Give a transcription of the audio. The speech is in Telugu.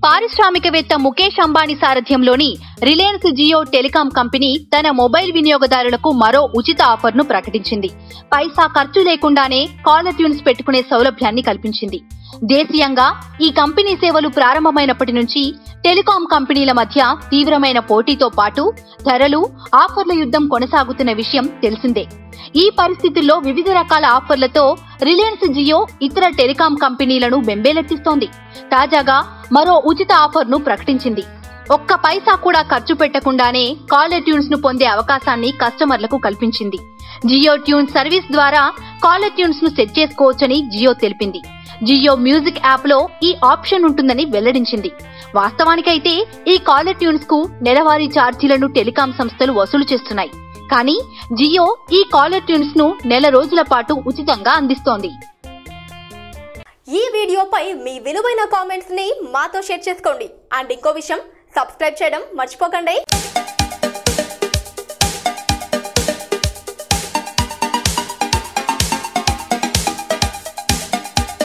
పారిశ్రామికవేత్త ముఖేష్ అంబానీ సారథ్యంలోని రిలయన్స్ జియో టెలికాం కంపెనీ తన మొబైల్ వినియోగదారులకు మరో ఉచిత ఆఫర్ను ప్రకటించింది పైసా ఖర్చు లేకుండానే కాలర్ ట్యూన్స్ పెట్టుకునే సౌలభ్యాన్ని కల్పించింది దేశీయంగా ఈ కంపెనీ సేవలు ప్రారంభమైనప్పటి నుంచి టెలికాం కంపెనీల మధ్య తీవ్రమైన పోటీతో పాటు ధరలు ఆఫర్ల యుద్ధం కొనసాగుతున్న విషయం తెలిసిందే ఈ పరిస్థితుల్లో వివిధ రకాల ఆఫర్లతో రిలయన్స్ జియో ఇతర టెలికాం కంపెనీలను బెంబేలెత్తిస్తోంది తాజాగా మరో ఉచిత ఆఫర్ను ప్రకటించింది ఒక్క పైసా కూడా ఖర్చు పెట్టకుండానే కాలర్ ట్యూన్స్ ను పొందే అవకాశాన్ని కస్టమర్లకు కల్పించింది జియో ట్యూన్ సర్వీస్ ద్వారా కాలర్ ట్యూన్స్ ను సెట్ చేసుకోవచ్చని జియో తెలిపింది జియో మ్యూజిక్ యాప్ లో ఈ ఆప్షన్ ఉంటుందని వెల్లడించింది వాస్తవానికైతే ఈ కాలర్ ట్యూన్స్ కు నెలవారీ ఛార్జీలను టెలికాం సంస్థలు వసూలు చేస్తున్నాయి కానీ జియో ఈ కాలర్ ట్యూన్స్ ను నెల రోజుల పాటు ఉచితంగా అందిస్తోంది ఈ వీడియోపై మీ విలువైన కామెంట్స్ ని మాతో షేర్ చేసుకోండి అండ్ ఇంకో విషయం సబ్స్క్రైబ్ చేయడం మర్చిపోకండి